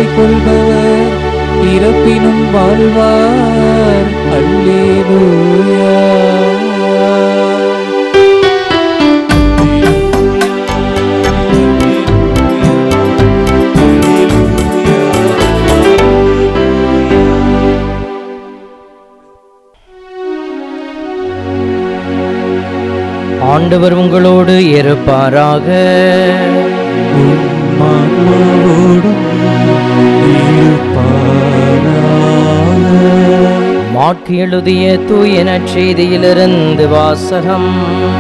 நம்பிக்கை கொள்பவர் இறப்பினும் வாழ்வார் அல்லேலூயா ஆண்டவர் உங்களோடு இருப்பாராக ஆன்மாவோடும் இருப்பாராக. மாற்கு எழுதிய தூய நற்செய்தியிலிருந்து வாசகம்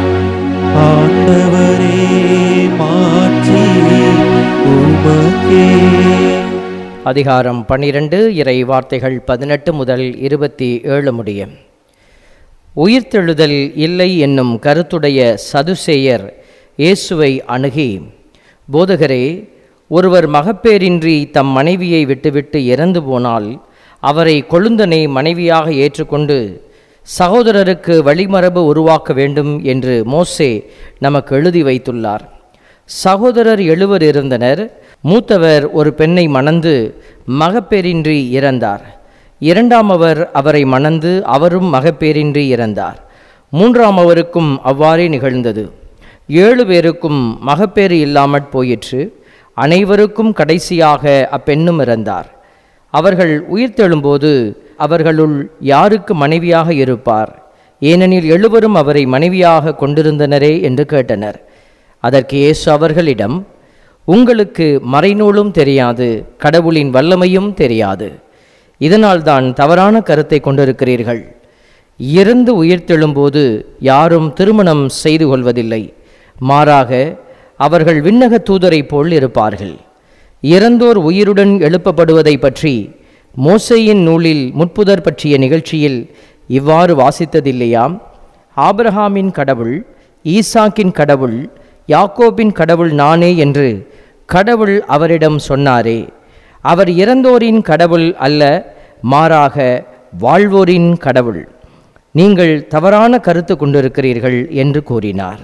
ஆண்டவரே மாற்றி உமக்கே அதிகாரம் பன்னிரண்டு இறை வார்த்தைகள் பதினெட்டு முதல் இருபத்தி ஏழு முடியும் உயிர்த்தெழுதல் இல்லை என்னும் கருத்துடைய சதுசேயர் இயேசுவை அணுகி போதகரே ஒருவர் மகப்பேரின்றி தம் மனைவியை விட்டுவிட்டு இறந்து போனால் அவரை கொழுந்தனை மனைவியாக ஏற்றுக்கொண்டு சகோதரருக்கு வழிமரபு உருவாக்க வேண்டும் என்று மோசே நமக்கு எழுதி வைத்துள்ளார் சகோதரர் எழுவர் இருந்தனர் மூத்தவர் ஒரு பெண்ணை மணந்து மகப்பேரின்றி இறந்தார் இரண்டாமவர் அவரை மணந்து அவரும் மகப்பேரின்றி இறந்தார் மூன்றாமவருக்கும் அவ்வாறே நிகழ்ந்தது ஏழு பேருக்கும் மகப்பேறு இல்லாமற் போயிற்று அனைவருக்கும் கடைசியாக அப்பெண்ணும் இறந்தார் அவர்கள் உயிர்த்தெழும்போது அவர்களுள் யாருக்கு மனைவியாக இருப்பார் ஏனெனில் எழுவரும் அவரை மனைவியாக கொண்டிருந்தனரே என்று கேட்டனர் அதற்கு இயேசு அவர்களிடம் உங்களுக்கு மறைநூலும் தெரியாது கடவுளின் வல்லமையும் தெரியாது இதனால்தான் தவறான கருத்தை கொண்டிருக்கிறீர்கள் இறந்து உயிர்த்தெழும்போது யாரும் திருமணம் செய்து கொள்வதில்லை மாறாக அவர்கள் விண்ணக தூதரைப் போல் இருப்பார்கள் இறந்தோர் உயிருடன் எழுப்பப்படுவதை பற்றி மோசையின் நூலில் முட்புதர் பற்றிய நிகழ்ச்சியில் இவ்வாறு வாசித்ததில்லையாம் ஆபிரஹாமின் கடவுள் ஈசாக்கின் கடவுள் யாக்கோபின் கடவுள் நானே என்று கடவுள் அவரிடம் சொன்னாரே அவர் இறந்தோரின் கடவுள் அல்ல மாறாக வாழ்வோரின் கடவுள் நீங்கள் தவறான கருத்து கொண்டிருக்கிறீர்கள் என்று கூறினார்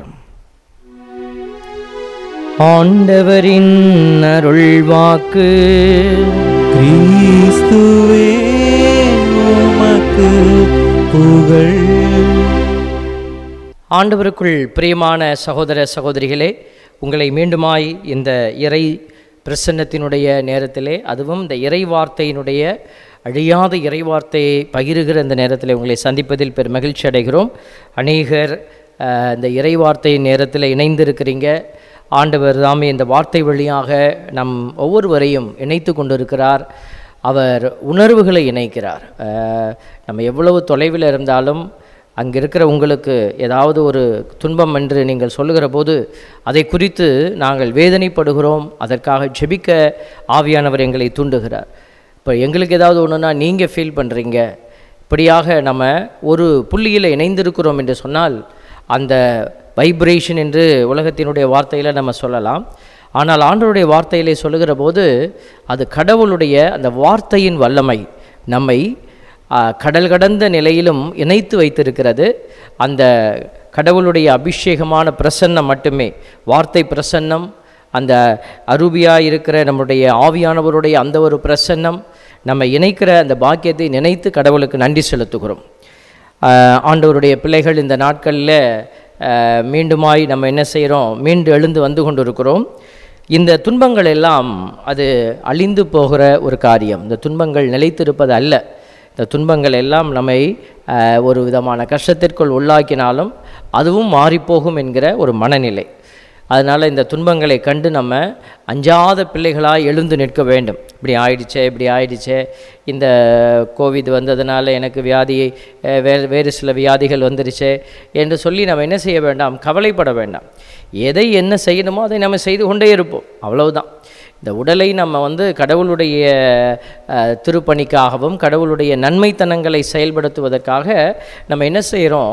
ஆண்டவரின் அருள்வாக்கு கிறிஸ்துவே உமக்கு புகழ் ஆண்டவருக்குள் பிரியமான சகோதர சகோதரிகளே உங்களை மீண்டுமாய் இந்த இறை பிரசன்னத்தினுடைய நேரத்திலே அதுவும் இந்த இறை வார்த்தையினுடைய அழியாத இறை வார்த்தையை பகிருகிற இந்த நேரத்தில் உங்களை சந்திப்பதில் பெரும் மகிழ்ச்சி அடைகிறோம் அநேகர் அஹ், இந்த இறை வார்த்தை நேரத்தில் இணைந்திருக்கிறீங்க ஆண்டவர் தாமே இந்த வார்த்தை வழியாக நம் ஒவ்வொருவரையும் இணைத்து கொண்டிருக்கிறார் அவர் உணர்வுகளை இணைக்கிறார் அஹ், நம்ம எவ்வளவு தொலைவில் இருந்தாலும் அங்கே இருக்கிற உங்களுக்கு ஏதாவது ஒரு துன்பம் என்று நீங்கள் சொல்லுகிற போது அதை குறித்து நாங்கள் வேதனைப்படுகிறோம் அதற்காக ஜெபிக்க ஆவியானவர் எங்களை தூண்டுகிறார் இப்போ எங்களுக்கு ஏதாவது ஒன்றுனா நீங்கள் ஃபீல் பண்ணுறீங்க இப்படியாக நம்ம ஒரு புள்ளியில் இணைந்திருக்கிறோம் என்று சொன்னால் அந்த வைப்ரேஷன் என்று உலகத்தினுடைய வார்த்தையில் நம்ம சொல்லலாம் ஆனால் ஆண்டவருடைய வார்த்தையிலே சொல்லுகிற போது அது கடவுளுடைய அந்த வார்த்தையின் வல்லமை நம்மை ஆ, கடல் கடந்த நிலையிலும் இணைத்து வைத்திருக்கிறது அந்த கடவுளுடைய அபிஷேகமான பிரசன்னம் மட்டுமே வார்த்தை பிரசன்னம் அந்த அரூபியாக இருக்கிற நம்முடைய ஆவியானவருடைய அந்த ஒரு பிரசன்னம் நம்ம இணைக்கிற அந்த பாக்கியத்தை நினைத்து கடவுளுக்கு நன்றி செலுத்துகிறோம் ஆஹ் ஆண்டவருடைய பிள்ளைகள் இந்த நாட்களில் ஆஹ் மீண்டுமாய் நம்ம என்ன செய்கிறோம் மீண்டு எழுந்து வந்து கொண்டிருக்கிறோம் இந்த துன்பங்கள் எல்லாம் அது அழிந்து போகிற ஒரு காரியம் இந்த துன்பங்கள் நிலைத்திருப்பது அல்ல இந்த துன்பங்கள் எல்லாம் நம்மை ஆஹ் ஒரு விதமான கஷ்டத்திற்குள் உள்ளாக்கினாலும் அதுவும் மாறிப்போகும் என்கிற ஒரு மனநிலை அதனால் இந்த துன்பங்களை கண்டு நம்ம அஞ்சாத பிள்ளைகளாக எழுந்து நிற்க வேண்டும் இப்படி ஆயிடுச்சே இப்படி ஆயிடுச்சே இந்த கோவிட் வந்ததுனால எனக்கு வியாதி அஹ், வேறு வேறு சில வியாதிகள் வந்துருச்சே என்று சொல்லி நம்ம என்ன செய்ய வேண்டாம் கவலைப்பட வேண்டாம் எதை என்ன செய்யணுமோ அதை நம்ம செய்து கொண்டே இருப்போம் அவ்வளவுதான் இந்த உடலை நம்ம வந்து கடவுளுடைய அஹ், திருப்பணிக்காகவும் கடவுளுடைய நன்மைத்தனங்களை செயல்படுத்துவதற்காக நம்ம என்ன செய்கிறோம்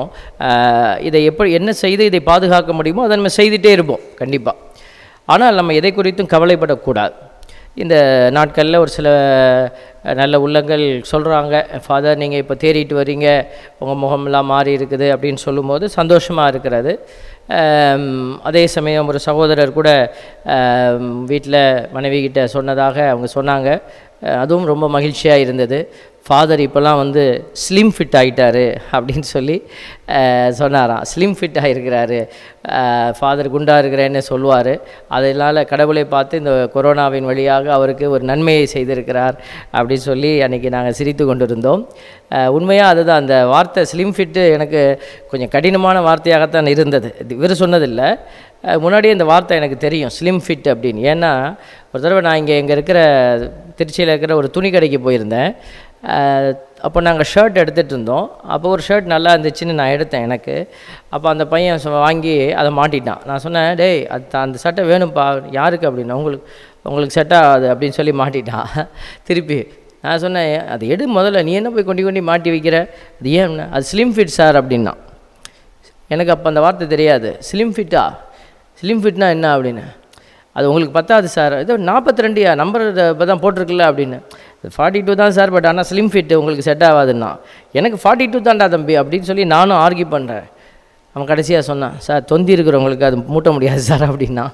இதை எப்படி என்ன செய்து இதை பாதுகாக்க முடியுமோ அதை நம்ம செய்துட்டே இருப்போம் கண்டிப்பாக ஆனால் நம்ம எதை குறித்தும் கவலைப்படக்கூடாது இந்த நாட்களில் ஒரு சில அஹ், நல்ல உள்ளங்கள் சொல்கிறாங்க ஃபாதர் நீங்கள் இப்போ தேறிட்டு வர்றீங்க உங்கள் முகமெல்லாம் மாறி இருக்குது அப்படின்னு சொல்லும்போது சந்தோஷமாக இருக்கிறது ஆம், அதே சமயம் ஒரு சகோதரர் கூட வீட்டில் மனைவி கிட்ட சொன்னதாக அவங்க சொன்னாங்க அஹ், அதுவும் ரொம்ப மகிழ்ச்சியாக இருந்தது ஃபாதர் இப்போல்லாம் வந்து ஸ்லிம் ஃபிட் ஆகிட்டாரு அப்படின்னு சொல்லி அஹ், சொன்னாராம் ஸ்லிம் ஃபிட் ஆகிருக்கிறாரு ஃபாதர் குண்டா இருக்கிறேன்னு சொல்லுவார் அதனால் கடவுளை பார்த்து இந்த கொரோனாவின் வழியாக அவருக்கு ஒரு நன்மையை செய்திருக்கிறார் அப்படின்னு சொல்லி அன்றைக்கி நாங்கள் சிரித்து கொண்டிருந்தோம் உண்மையாக அதுதான் அந்த வார்த்தை ஸ்லிம் ஃபிட்டு எனக்கு கொஞ்சம் கடினமான வார்த்தையாகத்தான் இருந்தது இது இவர் சொன்னதில்லை அஹ், முன்னாடியே இந்த வார்த்தை எனக்கு தெரியும் ஸ்லிம் ஃபிட் அப்படின்னு ஏன்னா ஒரு தடவை நான் இங்கே இங்கே இருக்கிற திருச்சியில் இருக்கிற ஒரு துணி கடைக்கு போயிருந்தேன் அஹ், அப்போ நாங்கள் ஷர்ட் எடுத்துகிட்டு இருந்தோம் அப்போ ஒரு ஷர்ட் நல்லா இருந்துச்சுன்னு நான் எடுத்தேன் எனக்கு அப்போ அந்த பையன் சொ- வாங்கி அதை மாட்டிட்டான் நான் சொன்னேன் டேய் அது த- அந்த சட்டை வேணும்ப்பா யாருக்கு அப்படின்னா உங்களுக்கு உங்களுக்கு செட் ஆகாது அப்படின்னு சொல்லி மாட்டிட்டான் திருப்பி நான் சொன்னேன் அது எடு முதல்ல நீ என்ன போய் கொண்டு கொண்டு மாட்டி வைக்கிற அது ஏன் அது ஸ்லிம் ஃபிட் சார் அப்படின்னா எனக்கு அப்போ அந்த வார்த்தை தெரியாது ஸ்லிம் ஃபிட்டா ஸ்லிம் ஃபிட்னா என்ன அப்படின்னு அது உங்களுக்கு பத்தாது சார் இது நாற்பத்தி ரெண்டுயா நம்பர் இப்போ தான் போட்டிருக்குல்ல அப்படின்னு ஃபார்ட்டி டூ தான் சார் பட் ஆனால் ஸ்லிம் ஃபிட் உங்களுக்கு செட் ஆகாதுன்னா எனக்கு ஃபார்ட்டி டூ தான்டா தம்பி அப்படின்னு சொல்லி நானும் ஆர்கியூ பண்ணுறேன் அவன் கடைசியாக சொன்னான் சார் தொந்தி இருக்கிறவங்களுக்கு அது மூட்ட முடியாது சார் அப்படின்னா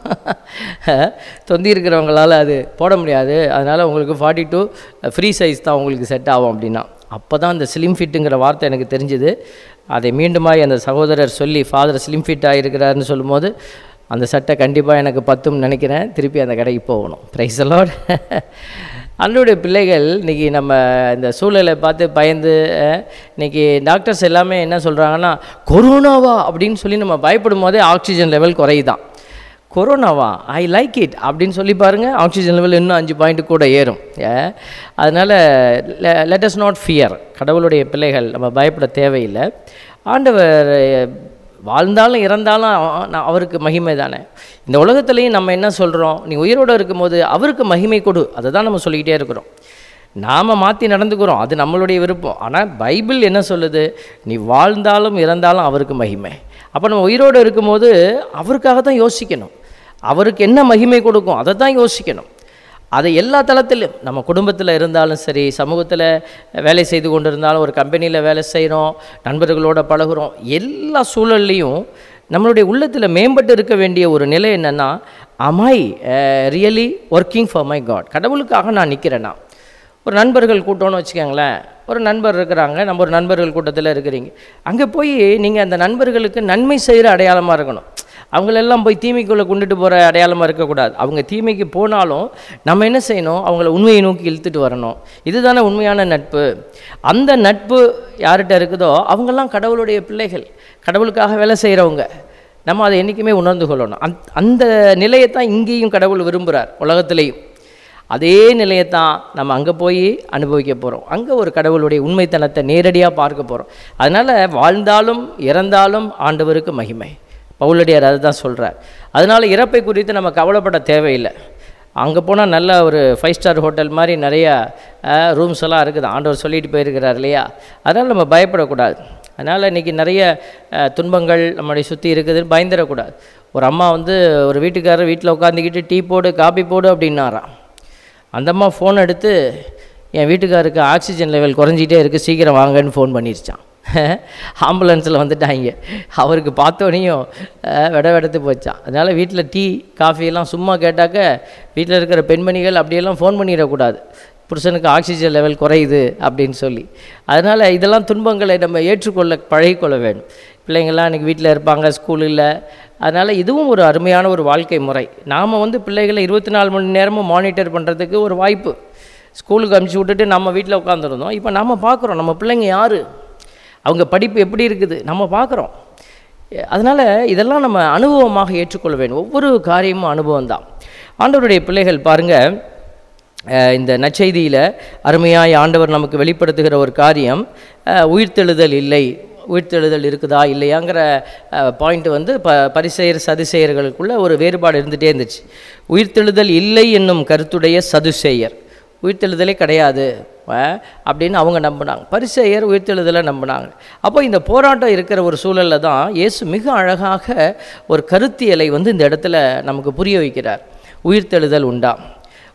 தொந்தி இருக்கிறவங்களால அது போட முடியாது அதனால் உங்களுக்கு ஃபார்ட்டி டூ ஃப்ரீ சைஸ் தான் உங்களுக்கு செட் ஆகும் அப்படின்னா அப்போ தான் அந்த ஸ்லிம் ஃபிட்டுங்கிற வார்த்தை எனக்கு தெரிஞ்சுது அதை மீண்டுமாய் அந்த சகோதரர் சொல்லி ஃபாதர் ஸ்லிம் ஃபிட்டாக இருக்கிறாருன்னு சொல்லும்போது அந்த சட்டை கண்டிப்பாக எனக்கு பத்தும் நினைக்கிறேன் திருப்பி அந்த கடைக்கு போகணும் ப்ரைஸ் எல்லாம் அன்றைய பிள்ளைகள் இன்றைக்கி நம்ம இந்த சூழலை பார்த்து பயந்து அஹ், இன்னைக்கு டாக்டர்ஸ் எல்லாமே என்ன சொல்கிறாங்கன்னா கொரோனாவா அப்படின்னு சொல்லி நம்ம பயப்படும் போதே ஆக்சிஜன் லெவல் குறையுதான் கொரோனாவா ஐ லைக் இட் அப்படின்னு சொல்லி பாருங்கள் ஆக்சிஜன் லெவல் இன்னும் அஞ்சு பாயிண்ட் கூட ஏறும் ஏ- அதனால் லெட் அஸ் நாட் ஃபியர் கடவுளுடைய பிள்ளைகள் நம்ம பயப்பட தேவையில்லை ஆண்டவர் வாழ்ந்தாலும் இறந்தாலும் அவ- நான் அவருக்கு மகிமை தானே இந்த உலகத்துலேயும் நம்ம என்ன சொல்கிறோம் நீ உயிரோடு இருக்கும்போது அவருக்கு மகிமை கொடு அதை தான் நம்ம சொல்லிக்கிட்டே இருக்கிறோம் நாம் மாற்றி நடந்துக்கிறோம் அது நம்மளுடைய விருப்பம் ஆனால் பைபிள் என்ன சொல்லுது நீ வாழ்ந்தாலும் இறந்தாலும் அவருக்கு மகிமை அப்போ நம்ம உயிரோடு இருக்கும்போது அவருக்காக தான் யோசிக்கணும் அவருக்கு என்ன மகிமை கொடுக்கும் அதை தான் யோசிக்கணும் அதை எல்லா தளத்திலும் நம்ம குடும்பத்தில் இருந்தாலும் சரி சமூகத்தில் வேலை செய்து கொண்டு இருந்தாலும் ஒரு கம்பெனியில் வேலை செய்கிறோம் நண்பர்களோட பழகுறோம் எல்லா சூழல்லையும் நம்மளுடைய உள்ளத்தில் மேம்பட்டு இருக்க வேண்டிய ஒரு நிலை என்னென்னா I'm really working for my God கடவுளுக்காக நான் நிற்கிறேன்னா ஒரு நண்பர்கள் கூட்டம்னு வச்சுக்கோங்களேன் ஒரு நண்பர் இருக்கிறாங்க நம்ம ஒரு நண்பர்கள் கூட்டத்தில் இருக்கிறீங்க அங்கே போய் நீங்கள் அந்த நண்பர்களுக்கு நன்மை செய்கிற அடையாளமாக இருக்கணும் அவங்களெல்லாம் போய் தீமைக்குள்ளே கொண்டுட்டு போகிற அடையாளமாக இருக்கக்கூடாது அவங்க தீமைக்கு போனாலும் நம்ம என்ன செய்யணும் அவங்கள உண்மையை நோக்கி இழுத்துட்டு வரணும் இதுதானே உண்மையான நட்பு அந்த நட்பு யார்கிட்ட இருக்குதோ அவங்கெல்லாம் கடவுளுடைய பிள்ளைகள் கடவுளுக்காக வேலை செய்கிறவங்க நம்ம அதை என்றைக்குமே உணர்ந்து கொள்ளணும் அந் அந்த நிலையை தான் இங்கேயும் கடவுள் விரும்புகிறார் உலகத்திலேயும் அதே நிலையத்தான் நம்ம அங்கே போய் அனுபவிக்க போகிறோம் அங்கே ஒரு கடவுளுடைய உண்மைத்தனத்தை நேரடியாக பார்க்க போகிறோம் அதனால் வாழ்ந்தாலும் இறந்தாலும் ஆண்டவருக்கு மகிமை பவுலடியார் அதை தான் சொல்கிறார் அதனால் இறப்பை குறித்து நம்ம கவலைப்பட தேவையில்லை அங்கே போனால் நல்ல ஒரு ஃபைவ் ஸ்டார் ஹோட்டல் மாதிரி நிறையா ரூம்ஸ் எல்லாம் இருக்குது ஆண்டவர் சொல்லிட்டு போயிருக்கிறார் இல்லையா அதனால் நம்ம பயப்படக்கூடாது அதனால் இன்றைக்கி நிறைய அஹ், துன்பங்கள் நம்மளை சுற்றி இருக்குதுன்னு பயந்துடக்கூடாது ஒரு அம்மா வந்து ஒரு வீட்டுக்காரர் வீட்டில் உட்காந்துக்கிட்டு டீ போடு காபி போடு அப்படின்னாராம் அந்த அம்மா ஃபோன் எடுத்து என் வீட்டுக்காருக்கு ஆக்சிஜன் லெவல் குறைஞ்சிட்டே இருக்குது சீக்கிரம் வாங்கன்னு ஃபோன் பண்ணிருச்சான் ஆம்புலன்ஸில் வந்துட்டாங்க அவருக்கு பார்த்தோனையும் அஹ், விட வெடத்து போச்சான் அதனால் வீட்டில் டீ காஃபியெல்லாம் சும்மா கேட்டாக்க வீட்டில் இருக்கிற பெண்மணிகள் அப்படியெல்லாம் ஃபோன் பண்ணிடக்கூடாது புருஷனுக்கு ஆக்சிஜன் லெவல் குறையுது அப்படின்னு சொல்லி அதனால் இதெல்லாம் துன்பங்களை நம்ம ஏற்றுக்கொள்ள பழகிக்கொள்ள வேண்டும் பிள்ளைங்கள்லாம் இன்றைக்கி வீட்டில் இருப்பாங்க ஸ்கூல் இல்லை அதனால் இதுவும் ஒரு அருமையான ஒரு வாழ்க்கை முறை நாம் வந்து பிள்ளைகளை இருபத்தி நாலு மணி நேரமும் மானிட்டர் பண்ணுறதுக்கு ஒரு வாய்ப்பு ஸ்கூலுக்கு அனுப்பிச்சி விட்டுட்டு நம்ம வீட்டில் உட்காந்துருந்தோம் இப்போ நம்ம பார்க்குறோம் நம்ம பிள்ளைங்க யார் அவங்க படிப்பு எப்படி இருக்குது நம்ம பார்க்குறோம் அதனால் இதெல்லாம் நம்ம அனுபவமாக ஏற்றுக்கொள்ள வேண்டும் ஒவ்வொரு காரியமும் அனுபவம் தான் ஆண்டவருடைய பிள்ளைகள் பாருங்கள் அஹ் இந்த நற்செய்தியில் அருமையாய் ஆண்டவர் நமக்கு வெளிப்படுத்துகிற ஒரு காரியம் அஹ் உயிர்த்தெழுதல் இல்லை உயிர்த்தெழுதல் இருக்குதா இல்லையாங்கிற பாயிண்ட் வந்து ப பரிசெயர் சதுசெயர்களுக்குள்ள ஒரு வேறுபாடு இருந்துகிட்டே இருந்துச்சு உயிர்த்தெழுதல் இல்லை என்னும் கருத்துடைய சதுசேயர் உயிர்த்தெழுதலே கிடையாது அஹ் அப்படின்னு அவங்க நம்பினாங்க பரிசெயர் உயிர்த்தெழுதலை நம்பினாங்க அப்போ இந்த போராட்டம் இருக்கிற ஒரு சூழலில் தான் இயேசு மிக அழகாக ஒரு கருத்தியலை வந்து இந்த இடத்துல நமக்கு புரிய வைக்கிறார் உயிர்த்தெழுதல் உண்டா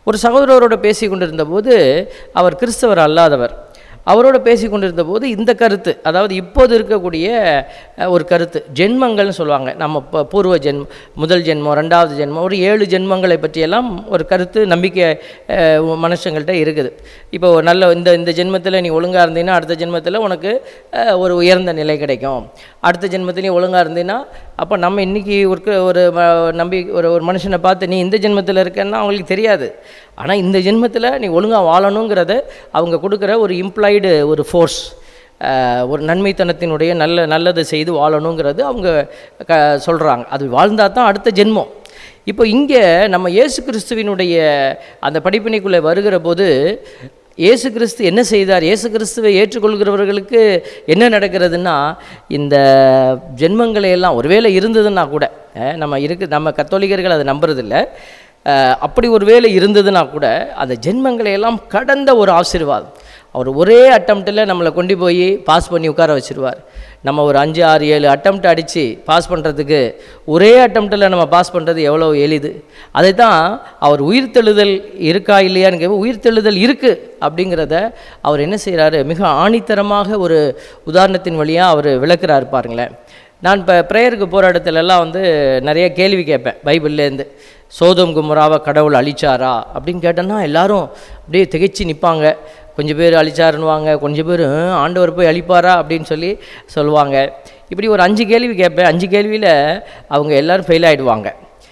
ஒரு சகோதரரோட பேசி கொண்டிருந்த போது அவர் கிறிஸ்தவர் அல்லாதவர் அவரோட பேசி கொண்டிருந்த போது இந்த கருத்து அதாவது இப்போது இருக்கக்கூடிய அஹ், ஒரு கருத்து ஜென்மங்கள்னு சொல்லுவாங்க நம்ம இப்போ பூர்வ ஜென்ம முதல் ஜென்மம் ரெண்டாவது ஜென்மம் ஒரு ஏழு ஜென்மங்களை பற்றியெல்லாம் ஒரு கருத்து நம்பிக்கை அஹ், மனுஷங்கள்ட்ட இருக்குது இப்போ ஒரு நல்ல இந்த இந்த ஜென்மத்தில் நீ ஒழுங்காக இருந்தீங்கன்னா அடுத்த ஜென்மத்தில் உனக்கு அஹ், ஒரு உயர்ந்த நிலை கிடைக்கும் அடுத்த ஜென்மத்தில் நீ ஒழுங்காக இருந்தீங்கன்னா அப்போ நம்ம இன்றைக்கி ஒரு க- ஒரு ம- நம்பி ஒரு ஒரு மனுஷனை பார்த்து நீ இந்த ஜென்மத்தில் இருக்கன்னா அவங்களுக்கு தெரியாது ஆனால் இந்த ஜென்மத்தில் நீ ஒழுங்காக வாழணுங்கிறத அவங்க கொடுக்குற ஒரு இம்ப்ளாய்டு ஒரு ஃபோர்ஸ் ஒரு நன்மைத்தனத்தினுடைய நல்ல நல்லது செய்து வாழணுங்கிறது அவங்க க சொல்கிறாங்க அது வாழ்ந்தால் தான் அடுத்த ஜென்மம் இப்போ இங்கே நம்ம இயேசு கிறிஸ்துவினுடைய அந்த படிப்பினைக்குள்ளே வருகிற போது இயேசு கிறிஸ்து என்ன செய்தார் இயேசு கிறிஸ்துவை ஏற்றுக்கொள்கிறவர்களுக்கு என்ன நடக்கிறதுன்னா இந்த ஜென்மங்களை எல்லாம் ஒருவேளை இருந்ததுன்னா கூட அஹ், நம்ம இருக்கு நம்ம கத்தோலிகர்கள் அதை நம்புறதில்ல அஹ், அப்படி ஒரு வேலை இருந்ததுன்னா கூட அந்த ஜென்மங்களை எல்லாம் கடந்த ஒரு ஆசீர்வாதம் அவர் ஒரே அட்டம்ப்டில் நம்மளை கொண்டு போய் பாஸ் பண்ணி உட்கார வச்சிருவார் நம்ம ஒரு அஞ்சு ஆறு ஏழு அட்டம்ப்ட் அடித்து பாஸ் பண்ணுறதுக்கு ஒரே அட்டம்ப்டில் நம்ம பாஸ் பண்ணுறது எவ்வளோ எளிது அதை தான் அவர் உயிர்த்தெழுதல் இருக்கா இல்லையான்னு கேட்ப உயிர்த்தெழுதல் இருக்குது அப்படிங்கிறத அவர் என்ன செய்கிறாரு மிக ஆணித்தரமாக ஒரு உதாரணத்தின் வழியாக அவர் விளக்குறாரு பாருங்களேன் நான் இப்போ ப்ரேயருக்கு போகிற இடத்துலலாம் வந்து நிறைய கேள்வி கேட்பேன் பைபிள்லேருந்து சோதம் குமராவை கடவுள் அழிச்சாரா அப்படின்னு கேட்டேன்னா எல்லாரும் அப்படியே திகைச்சு நிற்பாங்க கொஞ்சம் பேர் அழிச்சாருன்னுவாங்க கொஞ்சம் பேர் "ஹம், ஆண்டவர் போய் அழிப்பாரா அப்படின்னு சொல்லி சொல்லுவாங்க இப்படி ஒரு அஞ்சு கேள்வி கேட்பேன் அஞ்சு கேள்வியில் அவங்க எல்லாரும் ஃபெயில் ஆகிடுவாங்க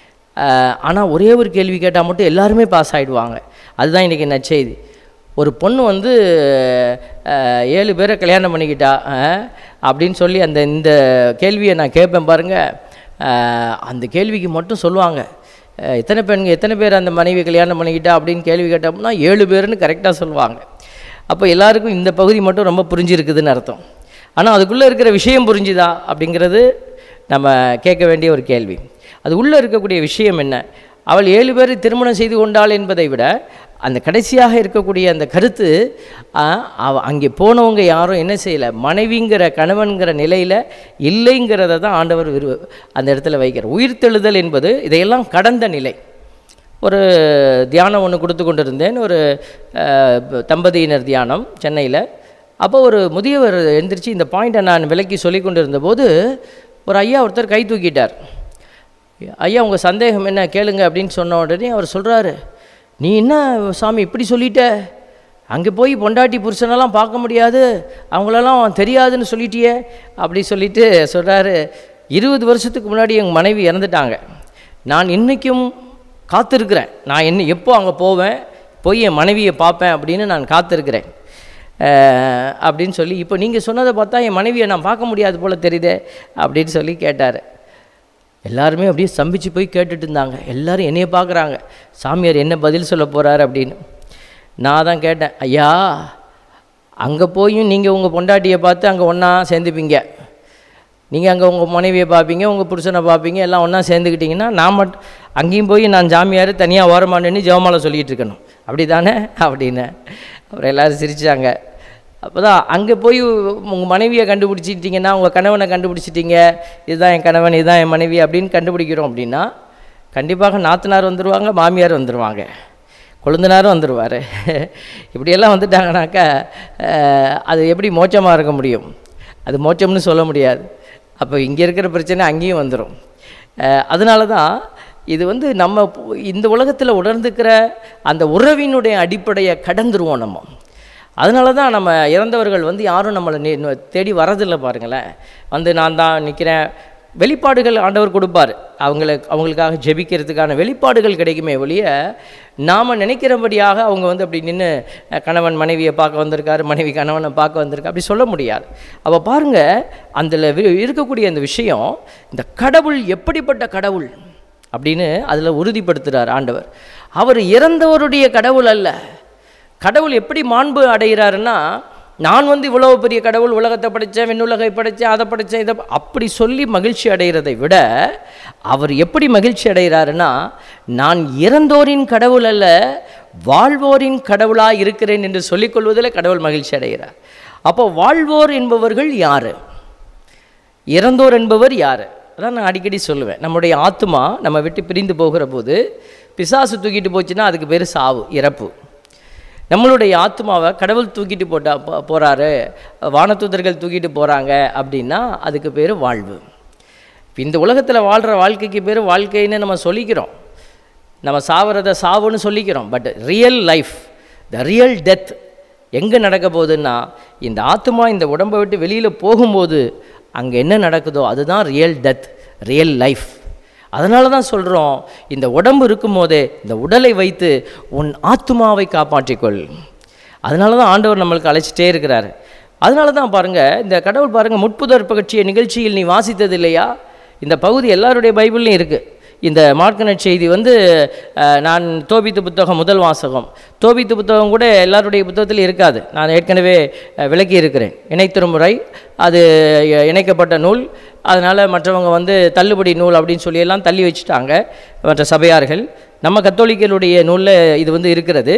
ஆனால் ஒரே ஒரு கேள்வி கேட்டால் மட்டும் எல்லாருமே பாஸ் ஆகிடுவாங்க அதுதான் இன்றைக்கி நற்செய்தி ஒரு பொண்ணு வந்து அஹ், ஏழு பேரை கல்யாணம் பண்ணிக்கிட்டா அஹ், அப்படின்னு சொல்லி அந்த இந்த கேள்வியை நான் கேட்பேன் பாருங்கள் அந்த கேள்விக்கு மட்டும் சொல்லுவாங்க அஹ், எத்தனை பெண்ங்க எத்தனை பேர் அந்த மனைவி கல்யாணம் பண்ணிக்கிட்டா அப்படின்னு கேள்வி கேட்டோம்னா ஏழு பேர்னு கரெக்டாக சொல்லுவாங்க அப்போ எல்லாருக்கும் இந்த பகுதி மட்டும் ரொம்ப புரிஞ்சிருக்குதுன்னு அர்த்தம் ஆனால் அதுக்குள்ளே இருக்கிற விஷயம் புரிஞ்சுதா அப்படிங்கிறது நம்ம கேட்க வேண்டிய ஒரு கேள்வி அது உள்ளே இருக்கக்கூடிய விஷயம் என்ன அவள் ஏழு பேரை திருமணம் செய்து கொண்டாள் என்பதை விட அந்த கடைசியாக இருக்கக்கூடிய அந்த கருத்து ஆ, அவ அங்கே போனவங்க யாரும் என்ன செய்யலை மனைவிங்கிற கணவன்கிற நிலையில் இல்லைங்கிறத தான் ஆண்டவர் விரு அந்த இடத்துல வைக்கிறார் உயிர்த்தெழுதல் என்பது இதையெல்லாம் கடந்த நிலை ஒரு தியானம் ஒன்று கொடுத்து கொண்டிருந்தேன் ஒரு அஹ், தம்பதியினர் தியானம் சென்னையில் அப்போ ஒரு முதியவர் எந்திரிச்சு இந்த பாயிண்ட்டை நான் விலக்கி சொல்லி கொண்டிருந்த போது ஒரு ஐயா ஒருத்தர் கை தூக்கிட்டார் ஐயா உங்கள் சந்தேகம் என்ன கேளுங்க அப்படின்னு சொன்ன உடனே அவர் சொல்கிறாரு நீ என்ன சாமி இப்படி சொல்லிட்ட அங்கே போய் பொண்டாட்டி புருஷனெல்லாம் பார்க்க முடியாது அவங்களெல்லாம் தெரியாதுன்னு சொல்லிட்டியே அப்படி சொல்லிட்டு சொல்கிறாரு இருபது வருஷத்துக்கு முன்னாடி எங்கள் மனைவி இறந்துட்டாங்க நான் இன்றைக்கும் காத்திருக்கிறேன் நான் என்ன எப்போ அங்கே போவேன் போய் என் மனைவியை பார்ப்பேன் அப்படின்னு நான் காத்திருக்கிறேன் அஹ், அப்படின்னு சொல்லி இப்போ நீங்கள் சொன்னதை பார்த்தா என் மனைவியை நான் பார்க்க முடியாது போல் தெரியுதே அப்படின்னு சொல்லி கேட்டார் எல்லாருமே அப்படியே ஸ்தம்பிச்சு போய் கேட்டுட்டு இருந்தாங்க எல்லாரும் என்னைய பார்க்குறாங்க சாமியார் என்ன பதில் சொல்ல போகிறாரு அப்படின்னு நான் தான் கேட்டேன் ஐயா அங்கே போயும் நீங்கள் உங்கள் பொண்டாட்டியை பார்த்து அங்கே ஒன்றா சேர்ந்துப்பீங்க நீங்கள் அங்கே உங்கள் மனைவியை பார்ப்பீங்க உங்கள் புருஷனை பார்ப்பீங்க எல்லாம் ஒன்றா சேர்ந்துக்கிட்டிங்கன்னா நான் மட்டும் அங்கேயும் போய் நான் ஜாமியார் தனியாக ஓரமானு ஜெவமாலை சொல்லிகிட்டு இருக்கணும் அப்படி தானே அப்படின்னு அப்புறம் எல்லாரும் சிரிச்சாங்க அப்போ தான் அங்கே போய் உங்கள் மனைவியை கண்டுபிடிச்சிட்டிங்கன்னா உங்கள் கணவனை கண்டுபிடிச்சிட்டீங்க இதுதான் என் கணவன் இதுதான் என் மனைவி அப்படின்னு கண்டுபிடிக்கிறோம் அப்படின்னா கண்டிப்பாக நாத்தனார் வந்துடுவாங்க மாமியார் வந்துடுவாங்க கொழுந்தனாரும் வந்துடுவார் இப்படியெல்லாம் வந்துட்டாங்கனாக்கா அஹ், அது எப்படி மோட்சமாக இருக்க முடியும் அது மோட்சம்னு சொல்ல முடியாது அப்போ இங்கே இருக்கிற பிரச்சனை அங்கேயும் வந்துடும் அதனால தான் இது வந்து நம்ம பு- இந்த உலகத்தில் உணர்ந்துக்கிற அந்த உறவினுடைய அடிப்படையை கடந்துருவோம் நம்ம அதனால தான் நம்ம இறந்தவர்கள் வந்து யாரும் நம்மளை நே- நே- தேடி வரதில்லை பாருங்களேன் வந்து நான் தான் நிற்கிறேன் வெளிப்பாடுகள் ஆண்டவர் கொடுப்பார் அவங்களுக்கு அவங்களுக்காக ஜெபிக்கிறதுக்கான வெளிப்பாடுகள் கிடைக்குமே ஒழிய நாம் நினைக்கிறபடியாக அவங்க வந்து அப்படி நின்று கணவன் மனைவியை பார்க்க வந்திருக்காரு மனைவி கணவனை பார்க்க வந்திருக்கா அப்படி சொல்ல முடியாது அப்போ பாருங்கள் அதில் இருக்கக்கூடிய அந்த விஷயம் இந்த கடவுள் எப்படிப்பட்ட கடவுள் அப்படின்னு அதில் உறுதிப்படுத்துகிறார் ஆண்டவர் அவர் இறந்தவருடைய கடவுள் அல்ல கடவுள் எப்படி மாண்பு அடைகிறாருன்னா நான் வந்து இவ்வளவு பெரிய கடவுள் உலகத்தை படைத்தேன் விண்ணுலகை படைத்தேன் அதை படைத்தேன் இதை ப- அப்படி சொல்லி மகிழ்ச்சி அடைகிறதை விட அவர் எப்படி மகிழ்ச்சி அடைகிறாருன்னா நான் இறந்தோரின் கடவுள் அல்ல வாழ்வோரின் கடவுளாக இருக்கிறேன் என்று சொல்லிக்கொள்வதில் கடவுள் மகிழ்ச்சி அடைகிறார் அப்போ வாழ்வோர் என்பவர்கள் யார் இறந்தோர் என்பவர் யார் அதான் நான் அடிக்கடி சொல்லுவேன் நம்முடைய ஆத்மா நம்ம விட்டு பிரிந்து போகிற போது பிசாசு தூக்கிட்டு போச்சுன்னா அதுக்கு பேர் சாவு இறப்பு நம்மளுடைய ஆத்மாவை கடவுள் தூக்கிட்டு போட்டா போ- போறாரு வானதூதர்கள் தூக்கிட்டு போகிறாங்க அப்படின்னா அதுக்கு பேர் வாழ்வு இப்ப இந்த உலகத்தில் வாழ்கிற வாழ்க்கைக்கு பேர் வாழ்க்கைன்னு நம்ம சொல்லிக்கிறோம் நம்ம சாவறத சாவுன்னு சொல்லிக்கிறோம் but real life the real death எங்கே நடக்க போகுதுன்னா இந்த ஆத்மா இந்த உடம்பை விட்டு வெளியில் போகும்போது அங்கே என்ன நடக்குதோ அதுதான் ரியல் டெத் ரியல் லைஃப் அதனால தான் சொல்கிறோம் இந்த உடம்பு இருக்கும்போதே இந்த உடலை வைத்து உன் ஆத்மாவை காப்பாற்றிக்கொள் அதனால தான் ஆண்டவர் நம்மளுக்கு அழைச்சிட்டே இருக்கிறாரு அதனால தான் பாருங்கள் இந்த கடவுள் பாருங்கள் முட்புதர் பகற்றிய நிகழ்ச்சியில் நீ வாசித்தது இல்லையா இந்த பகுதி எல்லாருடைய பைபிள்லையும் இருக்குது இந்த மார்க்கனட் செய்தி வந்து அஹ், நான் தோபித்து புத்தகம் முதல் வாசகம் தோபித்து புத்தகம் கூட எல்லாருடைய புத்தகத்தில் இருக்காது நான் ஏற்கனவே அஹ், விளக்கி இருக்கிறேன் இணைத்திருமுறை அது அஹ், இணைக்கப்பட்ட நூல் அதனால் மற்றவங்க வந்து தள்ளுபடி நூல் அப்படின்னு சொல்லி எல்லாம் தள்ளி வச்சுட்டாங்க மற்ற சபையார்கள் நம்ம கத்தோலிக்கருடைய நூலில் இது வந்து இருக்கிறது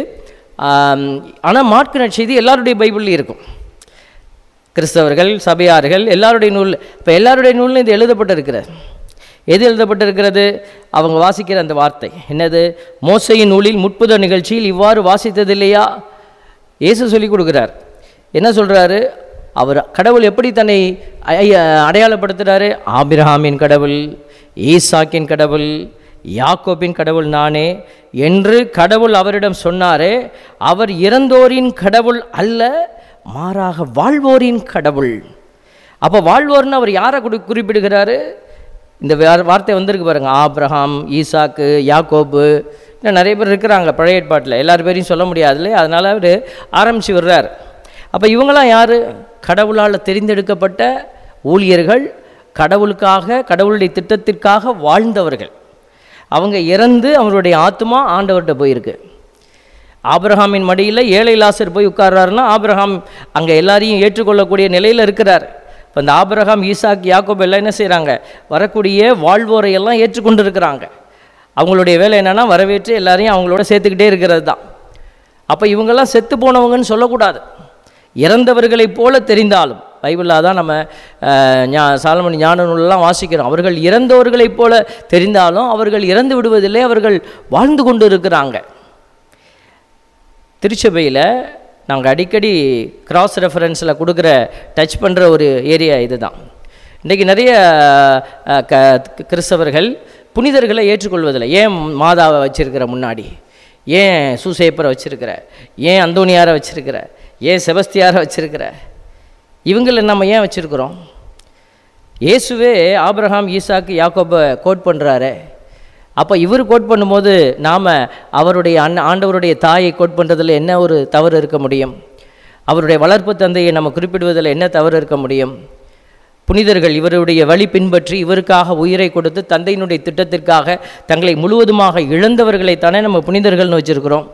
ஆனால் மார்க்கனட் செய்தி எல்லாருடைய பைபிள்லையும் இருக்கும் கிறிஸ்தவர்கள் சபையார்கள் எல்லாருடைய நூல் இப்போ எல்லாருடைய நூலில் இது எழுதப்பட்டிருக்கிறது எது எழுதப்பட்டிருக்கிறது அவங்க வாசிக்கிற அந்த வார்த்தை என்னது மோசையின் நூலில் முற்புத நிகழ்ச்சியில் இவ்வாறு வாசித்தது இல்லையா இயேசு சொல்லி கொடுக்குறார் என்ன சொல்கிறாரு அவர் கடவுள் எப்படி தன்னை ஐ- ஐ- அடையாளப்படுத்துகிறாரு ஆபிரஹாமின் கடவுள் ஈசாக்கின் கடவுள் யாக்கோபின் கடவுள் நானே என்று கடவுள் அவரிடம் சொன்னாரே அவர் இறந்தோரின் கடவுள் அல்ல மாறாக வாழ்வோரின் கடவுள் அப்போ வாழ்வோர்னு அவர் யாரை குறி குறிப்பிடுகிறாரு இந்த வார்- வார்த்தை வந்திருக்கு பாருங்க ஆபிரகாம் ஈசாக்கு யாக்கோபு இன்னும் நிறைய பேர் இருக்கிறாங்க பழைய ஏற்பாட்டில் எல்லார் பேரையும் சொல்ல முடியாது இல்லையா அதனால் அவர் ஆரம்பித்து விடுறார் அப்போ இவங்களாம் யார் கடவுளால் தெரிந்தெடுக்கப்பட்ட ஊழியர்கள் கடவுளுக்காக கடவுளுடைய திட்டத்திற்காக வாழ்ந்தவர்கள் அவங்க இறந்து அவருடைய ஆத்மா ஆண்டவர்கிட்ட போயிருக்கு ஆபிரகாமின் மடியில் ஏழை லாசர் போய் உட்கார்றாருன்னா ஆபிரகாம் அங்கே எல்லாரையும் ஏற்றுக்கொள்ளக்கூடிய நிலையில் இருக்கிறார் இப்போ இந்த ஆபிரகாம் ஈசாக் யாக்கோப் எல்லாம் என்ன செய்கிறாங்க வரக்கூடிய வாழ்வோரை எல்லாம் ஏற்றுக்கொண்டு இருக்கிறாங்க அவங்களுடைய வேலை என்னன்னா வரவேற்று எல்லாரையும் அவங்களோட சேர்த்துக்கிட்டே இருக்கிறது தான் அப்போ இவங்கெல்லாம் செத்து போனவங்கன்னு சொல்லக்கூடாது இறந்தவர்களைப் போல தெரிந்தாலும் பைபிளில் தான் நம்ம அஹ், ஞா சாலமணி ஞான நூலெல்லாம் வாசிக்கிறோம் அவர்கள் இறந்தவர்களைப் போல தெரிந்தாலும் அவர்கள் இறந்து விடுவதில்லை அவர்கள் வாழ்ந்து கொண்டு இருக்கிறாங்க திருச்சபையில் நாங்கள் அடிக்கடி கிராஸ் ரெஃபரன்ஸில் கொடுக்குற டச் பண்ணுற ஒரு ஏரியா இதுதான் இன்றைக்கி நிறைய அஹ், க கிறிஸ்தவர்கள் புனிதர்களை ஏற்றுக்கொள்வதில்லை ஏன் மாதாவை வச்சிருக்கிற முன்னாடி ஏன் சூசேப்பரை வச்சிருக்கிற ஏன் அந்தோனியாரை வச்சிருக்கிற ஏன் செபஸ்தியாரை வச்சிருக்கிற இவங்களை நம்ம ஏன் வச்சிருக்கிறோம் இயேசுவே ஆபிரகாம் ஈசாக்கு யாக்கோபை கோட் பண்ணுறாரு அப்போ இவர் கோட் பண்ணும்போது நாம் அவருடைய அண்ண ஆண்டவருடைய தாயை கோட் பண்ணுறதுல என்ன ஒரு தவறு இருக்க முடியும் அவருடைய வளர்ப்பு தந்தையை நம்ம குறிப்பிடுவதில் என்ன தவறு இருக்க முடியும் புனிதர்கள் இவருடைய வழி பின்பற்றி இவருக்காக உயிரை கொடுத்து தந்தையினுடைய திட்டத்திற்காக தங்களை முழுவதுமாக இழந்தவர்களைத்தானே நம்ம புனிதர்கள்னு வச்சுருக்கிறோம்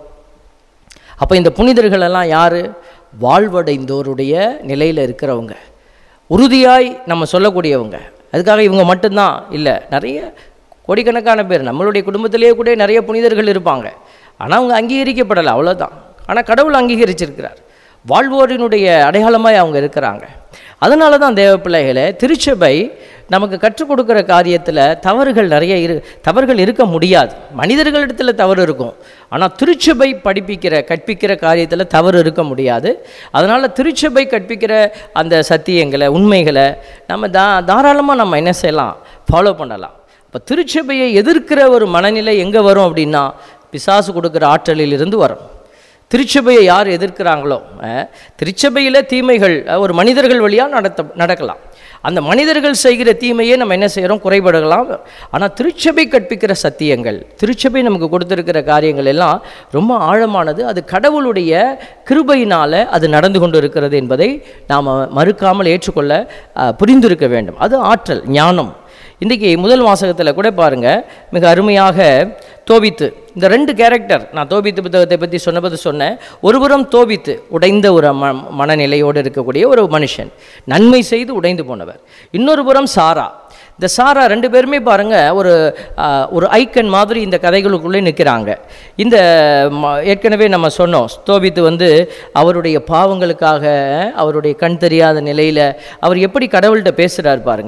அப்போ இந்த புனிதர்கள் எல்லாம் யார் வாழ்வடைந்தோருடைய நிலையில் இருக்கிறவங்க உறுதியாய் நம்ம சொல்லக்கூடியவங்க அதுக்காக இவங்க மட்டும்தான் இல்லை நிறைய கோடிக்கணக்கான பேர் நம்மளுடைய குடும்பத்திலேயே கூட நிறைய புனிதர்கள் இருப்பாங்க ஆனால் அவங்க அங்கீகரிக்கப்படலை அவ்வளோதான் ஆனால் கடவுள் அங்கீகரிச்சிருக்கிறார் வாழ்வோரினுடைய அடையாளமாய் அவங்க இருக்கிறாங்க அதனால தான் தேவ பிள்ளைகளை திருச்சபை நமக்கு கற்றுக் கொடுக்குற காரியத்தில் தவறுகள் நிறைய இரு தவறுகள் இருக்க முடியாது மனிதர்களிடத்தில் தவறு இருக்கும் ஆனால் திருச்சபை படிப்பிக்கிற கற்பிக்கிற காரியத்தில் தவறு இருக்க முடியாது அதனால் திருச்சபை கற்பிக்கிற அந்த சத்தியங்களை உண்மைகளை நம்ம தா தாராளமாக நம்ம என்ன செய்யலாம் ஃபாலோ பண்ணலாம் இப்போ திருச்சபையை எதிர்க்கிற ஒரு மனநிலை எங்கே வரும் அப்படின்னா பிசாசு கொடுக்குற ஆற்றலில் இருந்து வரும் திருச்சபையை யார் எதிர்க்கிறாங்களோ அஹ், திருச்சபையில் தீமைகள் அஹ், ஒரு மனிதர்கள் வழியாக நடத்த நடக்கலாம் அந்த மனிதர்கள் செய்கிற தீமையை நம்ம என்ன செய்கிறோம் குறைபடலாம் ஆனால் திருச்சபை கற்பிக்கிற சத்தியங்கள் திருச்சபை நமக்கு கொடுத்திருக்கிற காரியங்கள் எல்லாம் ரொம்ப ஆழமானது அது கடவுளுடைய கிருபையினால் அது நடந்து கொண்டு இருக்கிறது என்பதை நாம் மறுக்காமல் ஏற்றுக்கொள்ள அஹ், புரிந்திருக்க வேண்டும் அது ஆற்றல் ஞானம் இன்றைக்கி முதல் வாசகத்தில் கூட பாருங்கள் மிக அருமையாக தோபித்து இந்த ரெண்டு கேரக்டர் நான் தோபித்து புத்தகத்தை பற்றி சொன்னபோது சொன்னேன் ஒருபுறம் தோபித்து உடைந்த ஒரு ம மனநிலையோடு இருக்கக்கூடிய ஒரு மனுஷன் நன்மை செய்து உடைந்து போனவர் இன்னொரு புறம் சாரா இந்த சாரா ரெண்டு பேருமே பாருங்க ஒரு ஆ, ஒரு ஐக்கன் மாதிரி இந்த கதைகளுக்குள்ளே நிற்கிறாங்க இந்த ம- ஏற்கனவே நம்ம சொன்னோம் ஸ்தோபித்து வந்து அவருடைய பாவங்களுக்காக அவருடைய கண் தெரியாத நிலையில் அவர் எப்படி கடவுள்கிட்ட பேசுகிறார் பாருங்க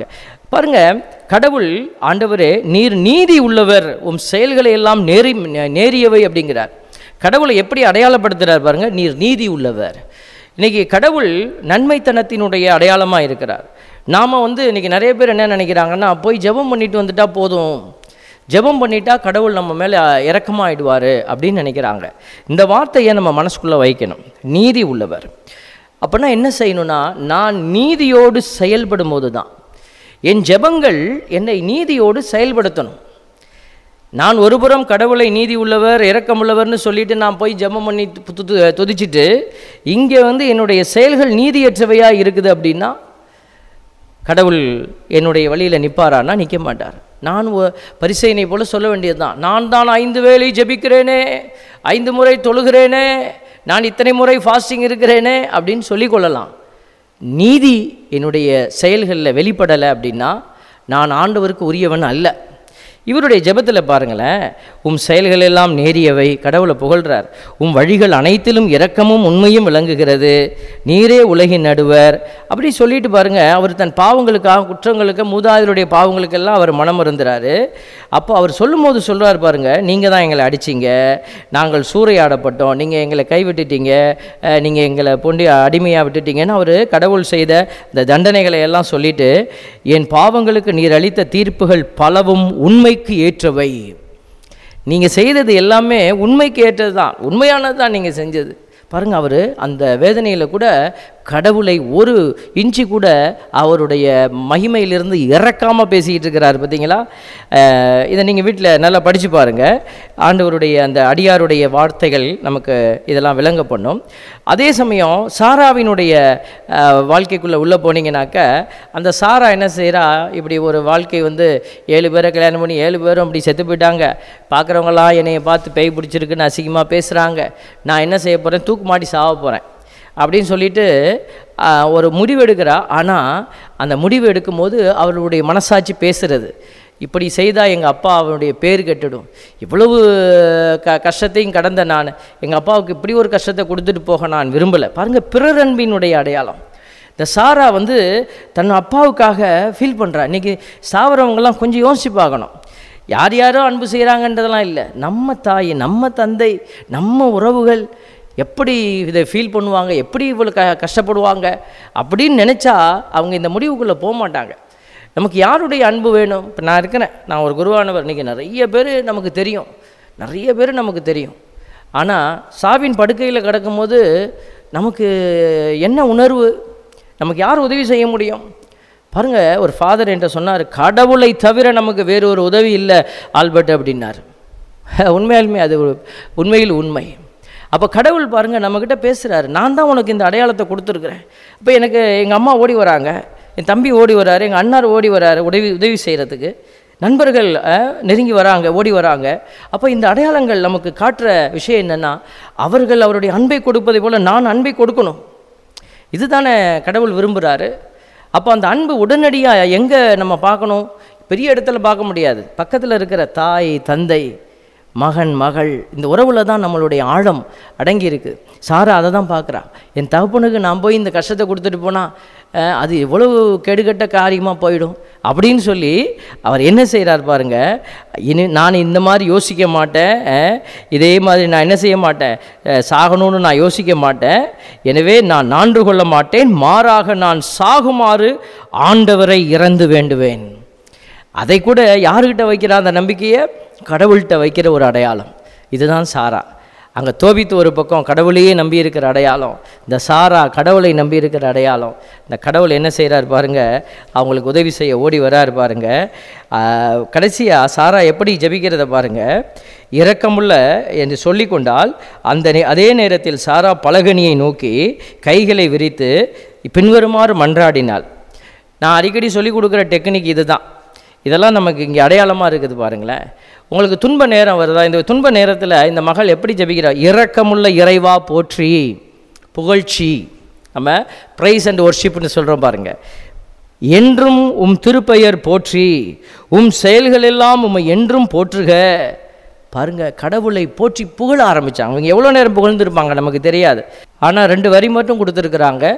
பாருங்க கடவுள் ஆண்டவரே நீர் நீதி உள்ளவர் உம் செயல்களை எல்லாம் நேரி நேரியவை அப்படிங்கிறார் கடவுளை எப்படி அடையாளப்படுத்துகிறார் பாருங்க நீர் நீதி உள்ளவர் இன்னைக்கு கடவுள் நன்மைத்தனத்தினுடைய அடையாளமாக இருக்கிறார் நாம் வந்து இன்னைக்கு நிறைய பேர் என்ன நினைக்கிறாங்கன்னா போய் ஜெபம் பண்ணிட்டு வந்துட்டா போதும் ஜெபம் பண்ணிட்டா கடவுள் நம்ம மேலே இறக்கமாயிடுவார் அப்படின்னு நினைக்கிறாங்க இந்த வார்த்தையை நம்ம மனசுக்குள்ளே வைக்கணும் நீதி உள்ளவர் அப்படின்னா என்ன செய்யணும்னா நான் நீதியோடு செயல்படும் போது தான் என் ஜெபங்கள் என்னை நீதியோடு செயல்படுத்தணும் நான் ஒருபுறம் கடவுளை நீதி உள்ளவர் இரக்கமுள்ளவர்னு சொல்லிட்டு நான் போய் ஜெபம் பண்ணி து- து- துதிச்சிட்டு இங்கே வந்து என்னுடைய செயல்கள் நீதியற்றவையாக இருக்குது அப்படின்னா கடவுள் என்னுடைய வழியில் நிற்பாரான்னா நிற்க மாட்டார் நான் ஒ- பரிசையினை போல சொல்ல வேண்டியது தான் நான் தான் ஐந்து வேளை ஜெபிக்கிறேனே ஐந்து முறை தொழுகிறேனே நான் இத்தனை முறை ஃபாஸ்டிங் இருக்கிறேனே அப்படின்னு சொல்லிக்கொள்ளலாம் நீதி என்னுடைய செயல்களில் வெளிப்படலை அப்படின்னா நான் ஆண்டவருக்கு உரியவன் அல்ல இவருடைய ஜெபத்தில் பாருங்களேன் உம் செயல்கள் எல்லாம் நேரியவை கடவுளை புகழ்றார் உம் வழிகள் அனைத்திலும் இரக்கமும் உண்மையும் விளங்குகிறது நீரே உலகின் நடுவர் அப்படி சொல்லிட்டு பாருங்க அவர் தன் பாவங்களுக்காக குற்றங்களுக்கு மூதாதையருடைய பாவங்களுக்கெல்லாம் அவர் மனம் இருந்துறாரு அப்போ அவர் சொல்லும்போது சொல்றார் பாருங்க நீங்கள் தான் எங்களை அடிச்சீங்க நாங்கள் சூறையாடப்பட்டோம் நீங்கள் எங்களை கைவிட்டுட்டீங்க அஹ், நீங்க எங்களை பொண்டி அடிமையாக விட்டுட்டீங்கன்னு அவர் கடவுள் செய்த இந்த தண்டனைகளை எல்லாம் சொல்லிட்டு என் பாவங்களுக்கு நீர் அளித்த தீர்ப்புகள் பலவும் உண்மைக்கு ஏற்றவை நீங்கள் செய்தது எல்லாமே உண்மைக்கு ஏற்றது தான் உண்மையானது தான் நீங்கள் செஞ்சது பாருங்க அவர் அந்த வேதனையில் கூட கடவுளை ஒரு இன்ச்சு கூட அவருடைய மகிமையிலிருந்து இறக்காமல் பேசிக்கிட்டு இருக்கிறார் பார்த்தீங்களா அஹ் இதை நீங்கள் வீட்டில் நல்லா படித்து பாருங்கள் ஆண்டவருடைய அந்த அடியாருடைய வார்த்தைகள் நமக்கு இதெல்லாம் விளங்க பண்ணும் அதே சமயம் சாராவினுடைய அஹ், வாழ்க்கைக்குள்ளே உள்ளே போனீங்கன்னாக்க அந்த சாரா என்ன செய்கிறா இப்படி ஒரு வாழ்க்கை வந்து ஏழு பேரை கல்யாணம் பண்ணி ஏழு பேரும் அப்படி செத்து போயிட்டாங்க பார்க்குறவங்களாம் என்னைய பார்த்து பேய் பிடிச்சிருக்குன்னு அசிங்கமாக பேசுகிறாங்க நான் என்ன செய்ய போகிறேன் தூக்கு மாட்டி சாவ போகிறேன் அப்படின்னு சொல்லிட்டு ஆ, ஒரு முடிவு எடுக்கிறா ஆனால் அந்த முடிவு எடுக்கும்போது அவளுடைய மனசாட்சி பேசுறது இப்படி செய்தால் எங்கள் அப்பா அவனுடைய பேர் கெட்டுடும் இவ்வளவு க கஷ்டத்தையும் கடந்த நான் எங்கள் அப்பாவுக்கு இப்படி ஒரு கஷ்டத்தை கொடுத்துட்டு போக நான் விரும்பலை பாருங்கள் பிறரன்பினுடைய அடையாளம் இந்த சாரா வந்து தன் அப்பாவுக்காக ஃபீல் பண்ணுறா இன்றைக்கி சாவரவங்கெல்லாம் கொஞ்சம் யோசிச்சு பார்க்கணும் யார் யாரோ அன்பு செய்கிறாங்கன்றதெல்லாம் இல்லை நம்ம தாய் நம்ம தந்தை நம்ம உறவுகள் எப்படி இதை ஃபீல் பண்ணுவாங்க எப்படி இவ்வளோ க கஷ்டப்படுவாங்க அப்படின்னு நினச்சா அவங்க இந்த முடிவுக்குள்ளே போக மாட்டாங்க நமக்கு யாருடைய அன்பு வேணும் இப்போ நான் இருக்கிறேன் நான் ஒரு குருவானவர் இன்றைக்கி நிறைய பேர் நமக்கு தெரியும் நிறைய பேர் நமக்கு தெரியும் ஆனால் சாவின் படுக்கையில் கிடக்கும்போது நமக்கு என்ன உணர்வு நமக்கு யார் உதவி செய்ய முடியும் பாருங்க ஒரு ஃபாதர் என்கிட்ட சொன்னார் கடவுளை தவிர நமக்கு வேறு ஒரு உதவி இல்லை ஆல்பர்ட் அப்படின்னார் உண்மையாலுமே அது ஒரு உண்மையில் உண்மை அப்போ கடவுள் பாருங்க நம்மக்கிட்ட பேசுகிறாரு நான் தான் உனக்கு இந்த அடையாளத்தை கொடுத்துருக்குறேன் இப்போ எனக்கு எங்கள் அம்மா ஓடி வராங்க என் தம்பி ஓடி வராரு எங்கள் அண்ணார் ஓடி வராரு உதவி உதவி செய்கிறதுக்கு நண்பர்கள் அஹ், நெருங்கி வராங்க ஓடி வராங்க அப்போ இந்த அடையாளங்கள் நமக்கு காட்டுற விஷயம் என்னென்னா அவர்கள் அவருடைய அன்பை கொடுப்பதை போல நான் அன்பை கொடுக்கணும் இதுதானே கடவுள் விரும்புகிறாரு அப்போ அந்த அன்பு உடனடியாக எங்கே நம்ம பார்க்கணும் பெரிய இடத்துல பார்க்க முடியாது பக்கத்தில் இருக்கிற தாய் தந்தை மகன் மகள் இந்த உறவுல தான் நம்மளுடைய ஆழம் அடங்கி இருக்கு சாரா அதை தான் பார்க்குறா என் தகப்பனுக்கு நான் போய் இந்த கஷ்டத்தை கொடுத்துட்டு போனால் அது எவ்வளவு கெடுகட்ட காரியமாக போயிடும் அப்படின்னு சொல்லி அவர் என்ன செய்கிறார் பாருங்க இனி நான் இந்த மாதிரி யோசிக்க மாட்டேன் அஹ், இதே மாதிரி நான் என்ன செய்ய மாட்டேன் அஹ், சாகணும்னு நான் யோசிக்க மாட்டேன் எனவே நான் நான்று கொள்ள மாட்டேன் மாறாக நான் சாகுமாறு ஆண்டவரை இறந்து வேண்டுவேன் அதை கூட யாருக்கிட்ட வைக்கிற அந்த நம்பிக்கையை கடவுள்கிட்ட வைக்கிற ஒரு அடையாளம் இதுதான் சாரா அங்கே தோபித்து ஒரு பக்கம் கடவுளையே நம்பி இருக்கிற அடையாளம் இந்த சாரா கடவுளை நம்பி இருக்கிற அடையாளம் இந்த கடவுள் என்ன செய்கிறார் பாருங்க அவங்களுக்கு உதவி செய்ய ஓடி வராரு பாருங்க கடைசியாக சாரா எப்படி ஜெபிக்கிறத பாருங்க இரக்கமுள்ள என்று சொல்லிக்கொண்டால் அந்த நே- அதே நேரத்தில் சாரா பலகனியை நோக்கி கைகளை விரித்து பின்வருமாறு மன்றாடினாள் நான் அடிக்கடி சொல்லிக் கொடுக்குற டெக்னிக் இதுதான் இதெல்லாம் நமக்கு இங்கே அடையாளமாக இருக்குது பாருங்களேன் உங்களுக்கு துன்ப நேரம் வருதா இந்த துன்ப நேரத்தில் இந்த மகள் எப்படி ஜெபிக்கிறா இரக்கமுள்ள இறைவா போற்றி புகழ்ச்சி நம்ம ப்ரைஸ் அண்ட் ஒர்ஷிப்னு சொல்கிறோம் பாருங்க என்றும் உம் திருப்பெயர் போற்றி உம் செயல்கள் எல்லாம் உம்மை என்றும் போற்றுக பாருங்க கடவுளை போற்றி புகழ ஆரம்பிச்சாங்க அவங்க எவ்வளோ நேரம் புகழ்ந்துருப்பாங்க நமக்கு தெரியாது ஆனால் ரெண்டு வரி மட்டும் கொடுத்துருக்குறாங்க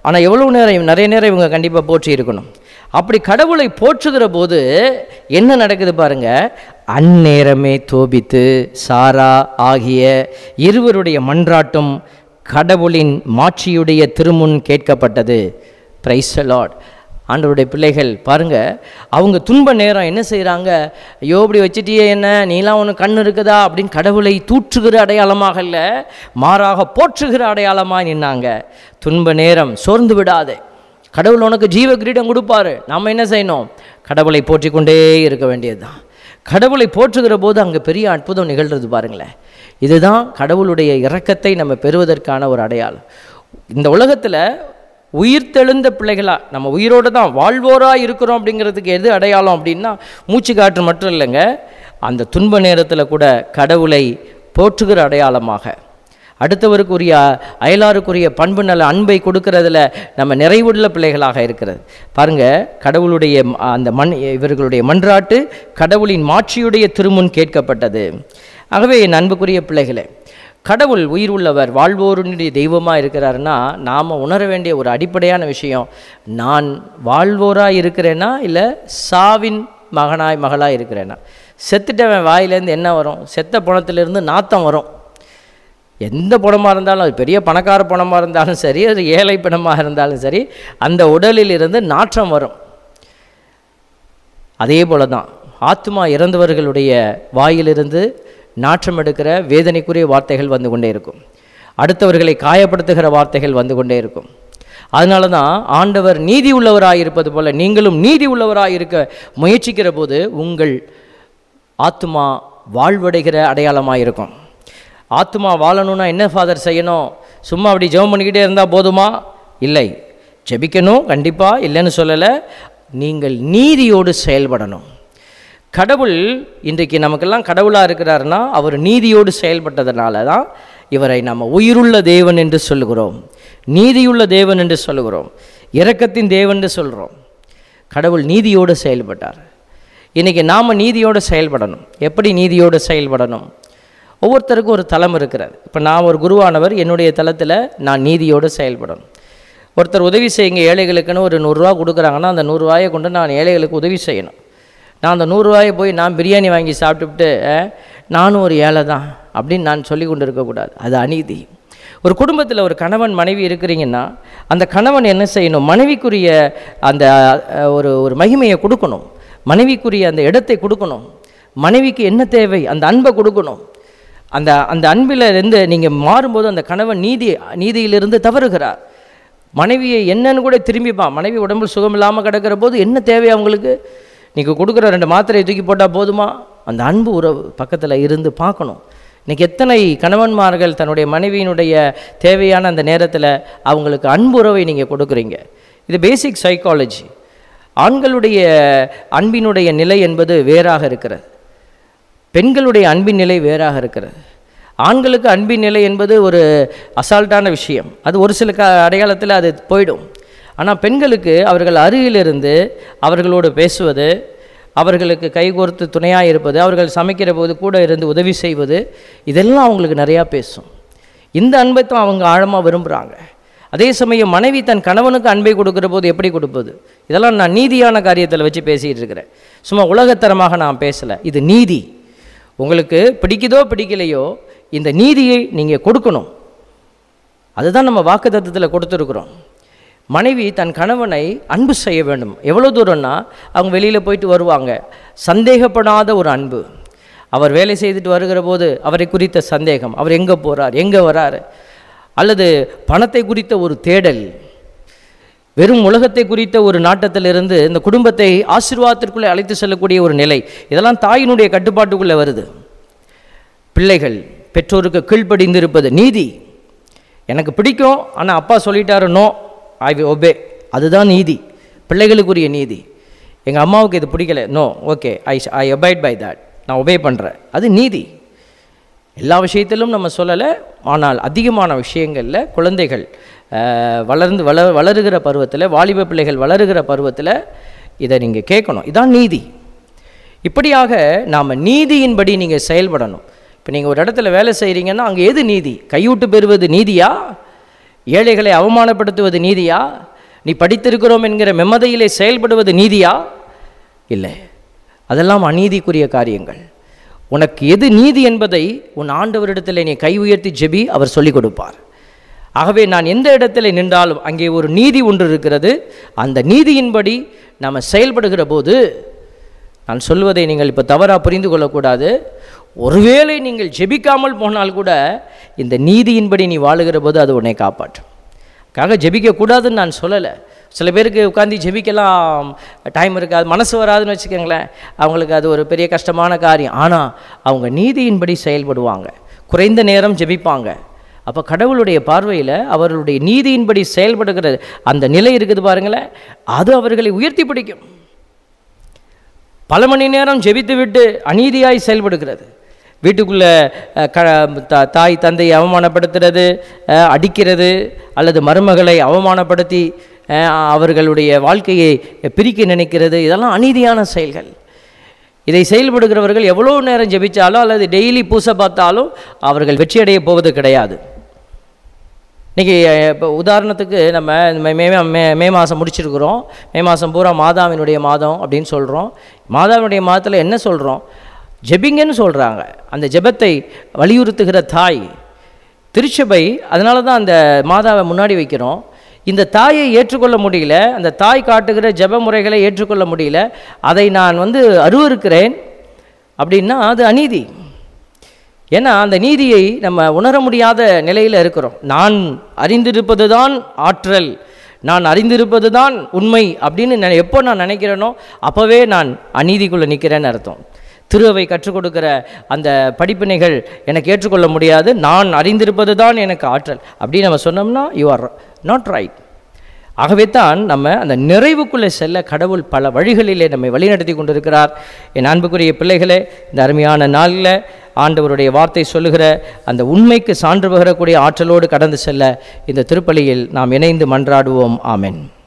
ஆனால் எவ்வளோ நேரம் நிறைய நேரம் இவங்க கண்டிப்பாக போற்றி இருக்கணும் அப்படி கடவுளை போற்றுகிற போது என்ன நடக்குது பாருங்க அந்நேரமே தோபித்து சாரா ஆகிய இருவருடைய மன்றாட்டும் கடவுளின் மாட்சியுடைய திருமுன் கேட்கப்பட்டது பிரைஸ் லார்ட் ஆண்டவருடைய பிள்ளைகள் பாருங்க அவங்க துன்ப நேரம் என்ன செய்கிறாங்க ஐயோ இப்படி வச்சிட்டியே என்ன நீலாம் ஒன்று கண் இருக்குதா அப்படின்னு கடவுளை தூற்றுகிற அடையாளமாக இல்லை மாறாக போற்றுகிற அடையாளமாக நின்னாங்க துன்ப நேரம் சோர்ந்து விடாதே கடவுள் உனக்கு ஜீவ கிரீடம் கொடுப்பாரு நாம் என்ன செய்யணும் கடவுளை போற்றிக் கொண்டே இருக்க வேண்டியதுதான் கடவுளை போற்றுகிற போது அங்கே பெரிய அற்புதம் நிகழ்றது பாருங்களேன் இதுதான் கடவுளுடைய இரக்கத்தை நம்ம பெறுவதற்கான ஒரு அடையாளம் இந்த உலகத்தில் உயிர்த்தெழுந்த பிள்ளைகளா நம்ம உயிரோடு தான் வாழ்வோராக இருக்கிறோம் அப்படிங்கிறதுக்கு எது அடையாளம் அப்படின்னா மூச்சு காற்று மட்டும் இல்லைங்க அந்த துன்ப நேரத்தில் கூட கடவுளை போற்றுகிற அடையாளமாக அடுத்தவருக்குரிய அயலாருக்குரிய பண்பு நல அன்பை கொடுக்கறதுல நம்ம நிறைவுள்ள பிள்ளைகளாக இருக்கிறது பாருங்க கடவுளுடைய ம- அந்த மண் இவர்களுடைய மன்றாட்டு கடவுளின் மாட்சியுடைய திருமுன் கேட்கப்பட்டது ஆகவே என் அன்புக்குரிய பிள்ளைகளே கடவுள் உயிர் உள்ளவர் வாழ்வோருடைய தெய்வமாக இருக்கிறாருன்னா நாம் உணர வேண்டிய ஒரு அடிப்படையான விஷயம் நான் வாழ்வோராக இருக்கிறேனா இல்லை சாவின் மகனாய் மகளாக இருக்கிறேனா செத்துட்டவன் வாயிலேருந்து என்ன வரும் செத்த பணத்திலிருந்து நாத்தம் வரும் எந்த பணமாக இருந்தாலும் அது பெரிய பணக்கார பணமாக இருந்தாலும் சரி அது ஏழை பணமாக இருந்தாலும் சரி அந்த உடலில் இருந்து நாற்றம் வரும் அதே போல தான் ஆத்மா இறந்தவர்களுடைய வாயிலிருந்து நாற்றம் எடுக்கிற வேதனைக்குரிய வார்த்தைகள் வந்து கொண்டே இருக்கும் அடுத்தவர்களை காயப்படுத்துகிற வார்த்தைகள் வந்து கொண்டே இருக்கும் அதனால தான் ஆண்டவர் நீதி உள்ளவராக இருப்பது போல நீங்களும் நீதி உள்ளவராக இருக்க முயற்சிக்கிற போது உங்கள் ஆத்மா வாழ்வடைகிற அடையாளமாக இருக்கும் ஆத்மா வாழணும்னா என்ன ஃபாதர் செய்யணும் சும்மா அப்படி ஜெபம் பண்ணிக்கிட்டே இருந்தால் போதுமா இல்லை ஜெபிக்கணும் கண்டிப்பாக இல்லைன்னு சொல்லலை நீங்கள் நீதியோடு செயல்படணும் கடவுள் இன்றைக்கு நமக்கெல்லாம் கடவுளாக இருக்கிறாருன்னா அவர் நீதியோடு செயல்பட்டதுனால தான் இவரை நம்ம உயிருள்ள தேவன் என்று சொல்லுகிறோம் நீதியுள்ள தேவன் என்று சொல்லுகிறோம் இரக்கத்தின் தேவன் என்று சொல்கிறோம் கடவுள் நீதியோடு செயல்பட்டார் இன்றைக்கி நாம் நீதியோடு செயல்படணும் எப்படி நீதியோடு செயல்படணும் ஒவ்வொருத்தருக்கும் ஒரு தளம் இருக்கிறது இப்போ நான் ஒரு குருவானவர் என்னுடைய தளத்தில் நான் நீதியோடு செயல்படணும் ஒருத்தர் உதவி செய்யுங்க ஏழைகளுக்குன்னு ஒரு நூறுரூவா கொடுக்குறாங்கன்னா அந்த நூறுரூவாயை கொண்டு நான் ஏழைகளுக்கு உதவி செய்யணும் நான் அந்த நூறுரூவாயை போய் நான் பிரியாணி வாங்கி சாப்பிட்டுவிட்டு அஹ், நானும் ஒரு ஏழை தான் அப்படின்னு நான் சொல்லி கொண்டு இருக்கக்கூடாது அது அநீதி ஒரு குடும்பத்தில் ஒரு கணவன் மனைவி இருக்கிறீங்கன்னா அந்த கணவன் என்ன செய்யணும் மனைவிக்குரிய அந்த அஹ், ஒரு ஒரு மகிமையை கொடுக்கணும் மனைவிக்குரிய அந்த இடத்தை கொடுக்கணும் மனைவிக்கு என்ன தேவை அந்த அன்பை கொடுக்கணும் அந்த அந்த அன்பில் இருந்து நீங்கள் மாறும்போது அந்த கணவன் நீதி நீதியிலிருந்து தவறுகிறார் மனைவியை என்னன்னு கூட திரும்பிப்பான் மனைவி உடம்புல சுகம் இல்லாமல் கிடக்கிற போது என்ன தேவை அவங்களுக்கு நீங்கள் கொடுக்குற ரெண்டு மாத்திரையை தூக்கி போட்டால் போதுமா அந்த அன்பு உறவு பக்கத்தில் இருந்து பார்க்கணும் இன்னைக்கு எத்தனை கணவன்மார்கள் தன்னுடைய மனைவியினுடைய தேவையான அந்த நேரத்தில் அவங்களுக்கு அன்பு உறவை நீங்கள் கொடுக்குறீங்க இது பேசிக் சைக்காலஜி ஆண்களுடைய அன்பினுடைய நிலை என்பது வேறாக இருக்கிறது பெண்களுடைய அன்பின் நிலை வேறாக இருக்கிறது ஆண்களுக்கு அன்பின் நிலை என்பது ஒரு அசால்ட்டான விஷயம் அது ஒரு சில க அடையாளத்தில் அது போயிடும் ஆனால் பெண்களுக்கு அவர்கள் அருகிலிருந்து அவர்களோடு பேசுவது அவர்களுக்கு கைகோர்த்து துணையாக இருப்பது அவர்கள் சமைக்கிற போது கூட இருந்து உதவி செய்வது இதெல்லாம் அவங்களுக்கு நிறையா பேசும் இந்த அன்பை தான் அவங்க ஆழமாக விரும்புகிறாங்க அதே சமயம் மனைவி தன் கணவனுக்கு அன்பை கொடுக்கிற போது எப்படி கொடுப்பது இதெல்லாம் நான் நீதியான காரியத்தில் வச்சு பேசிகிட்டு இருக்கிறேன் சும்மா உலகத்தரமாக நான் பேசலை இது நீதி உங்களுக்கு பிடிக்குதோ பிடிக்கலையோ இந்த நீதியை நீங்கள் கொடுக்கணும் அதுதான் நம்ம வாக்குத்தத்தத்தில் கொடுத்துருக்குறோம் மனைவி தன் கணவனை அன்பு செய்ய வேண்டும் எவ்வளோ தூரம்னா அவங்க வெளியில் போயிட்டு வருவாங்க சந்தேகப்படாத ஒரு அன்பு அவர் வேலை செய்துட்டு வருகிற போது அவரை குறித்த சந்தேகம் அவர் எங்கே போகிறார் எங்கே வராரு அல்லது பணத்தை குறித்த ஒரு தேடல் வெறும் உலகத்தை குறித்த ஒரு நாட்டத்திலிருந்து இந்த குடும்பத்தை ஆசீர்வாதத்திற்குள்ளே அழைத்து செல்லக்கூடிய ஒரு நிலை இதெல்லாம் தாயினுடைய கட்டுப்பாட்டுக்குள்ளே வருது பிள்ளைகள் பெற்றோருக்கு கீழ்ப்படிந்து இருப்பது நீதி எனக்கு பிடிக்கும் ஆனால் அப்பா சொல்லிட்டாரு நோ ஐ வி ஒபே அதுதான் நீதி பிள்ளைகளுக்குரிய நீதி எங்கள் அம்மாவுக்கு இது பிடிக்கல no okay I I abide by that நான் ஒபே பண்ணுறேன் அது நீதி எல்லா விஷயத்திலும் நம்ம சொல்லலை ஆனால் அதிகமான விஷயங்களில் குழந்தைகள் அஹ், வளர்ந்து வள வளருகிற பருவத்தில் வாலிப பிள்ளைகள் வளருகிற பருவத்தில் இதை நீங்கள் கேட்கணும் இதான் நீதி இப்படியாக நாம் நீதியின்படி நீங்கள் செயல்படணும் இப்போ நீங்கள் ஒரு இடத்துல வேலை செய்கிறீங்கன்னா அங்கே எது நீதி கையூட்டு பெறுவது நீதியா ஏழைகளை அவமானப்படுத்துவது நீதியா நீ படித்திருக்கிறோம் என்கிற மெமதையிலே செயல்படுவது நீதியா இல்லை அதெல்லாம் அநீதிக்குரிய காரியங்கள் உனக்கு எது நீதி என்பதை உன் ஆண்டவரிடத்தில் நீ கை உயர்த்தி ஜெபி அவர் சொல்லிக் கொடுப்பார் ஆகவே நான் எந்த இடத்துல நின்றாலும் அங்கே ஒரு நீதி ஒன்று இருக்கிறது அந்த நீதியின்படி நாம் செயல்படுகிற போது நான் சொல்வதை நீங்கள் இப்போ தவறாக புரிந்து கொள்ளக்கூடாது ஒருவேளை நீங்கள் ஜெபிக்காமல் போனால் கூட இந்த நீதியின்படி நீ வாழுகிற போது அது உன்னை காப்பாற்றும் காக ஜெபிக்கக்கூடாதுன்னு நான் சொல்லலை சில பேருக்கு உட்காந்து ஜெபிக்கலாம் டைம் இருக்காது மனசு வராதுன்னு வச்சுக்கோங்களேன் அவங்களுக்கு அது ஒரு பெரிய கஷ்டமான காரியம் ஆனால் அவங்க நீதியின்படி செயல்படுவாங்க குறைந்த நேரம் ஜெபிப்பாங்க அப்போ கடவுளுடைய பார்வையில் அவர்களுடைய நீதியின்படி செயல்படுகிற அந்த நிலை இருக்குது பாருங்களேன் அது அவர்களை உயர்த்தி பிடிக்கும் பல மணி நேரம் ஜெபித்து விட்டு அநீதியாய் செயல்படுகிறது வீட்டுக்குள்ளே அஹ், க த- தாய் தந்தையை அவமானப்படுத்துறது அஹ், அடிக்கிறது அல்லது மருமகளை அவமானப்படுத்தி அஹ், அவர்களுடைய வாழ்க்கையை பிரிக்க நினைக்கிறது இதெல்லாம் அநீதியான செயல்கள் இதை செயல்படுகிறவர்கள் எவ்வளோ நேரம் ஜெபிச்சாலும் அல்லது டெய்லி பூசை பார்த்தாலும் அவர்கள் வெற்றியடைய போவது கிடையாது இன்றைக்கி இப்போ உதாரணத்துக்கு நம்ம இந்த மே மே மே மே மாதம் முடிச்சிருக்கிறோம் மே மாதம் பூரா மாதாவினுடைய மாதம் அப்படின்னு சொல்கிறோம் மாதாவினுடைய மாதத்தில் என்ன சொல்கிறோம் ஜெபிங்கன்னு சொல்கிறாங்க அந்த ஜெபத்தை வலியுறுத்துகிற தாய் திருச்சபை அதனால தான் அந்த மாதாவை முன்னாடி வைக்கிறோம் இந்த தாயை ஏற்றுக்கொள்ள முடியல அந்த தாய் காட்டுகிற ஜெப முறைகளை ஏற்றுக்கொள்ள முடியல அதை நான் வந்து அருவருக்கிறேன் அப்படின்னா அது அநீதி ஏன்னா அந்த நீதியை நம்ம உணர முடியாத நிலையில் இருக்கிறோம் நான் அறிந்திருப்பது தான் ஆற்றல் நான் அறிந்திருப்பது தான் உண்மை அப்படின்னு நான் எப்போ நான் நினைக்கிறேனோ அப்போவே நான் அநீதிக்குள்ளே நிற்கிறேன்னு அர்த்தம் திருவை கற்றுக் கொடுக்கிற அந்த படிப்பினைகள் எனக்கு ஏற்றுக்கொள்ள முடியாது நான் அறிந்திருப்பது தான் எனக்கு ஆற்றல் அப்படின்னு நம்ம சொன்னோம்னா யூ ஆர் நாட் ரைட் ஆகவே தான் நம்ம அந்த நிறைவுக்குள்ளே செல்ல கடவுள் பல வழிகளிலே நம்மை வழிநடத்தி கொண்டிருக்கிறார் என் அன்புக்குரிய பிள்ளைகளே இந்த அருமையான நாளில் ஆண்டவருடைய வார்த்தை சொல்லுகிற அந்த உண்மைக்கு சான்று பகரக்கூடிய ஆற்றலோடு கடந்து செல்ல இந்த திருப்பலியில் நாம் இணைந்து மன்றாடுவோம் ஆமென்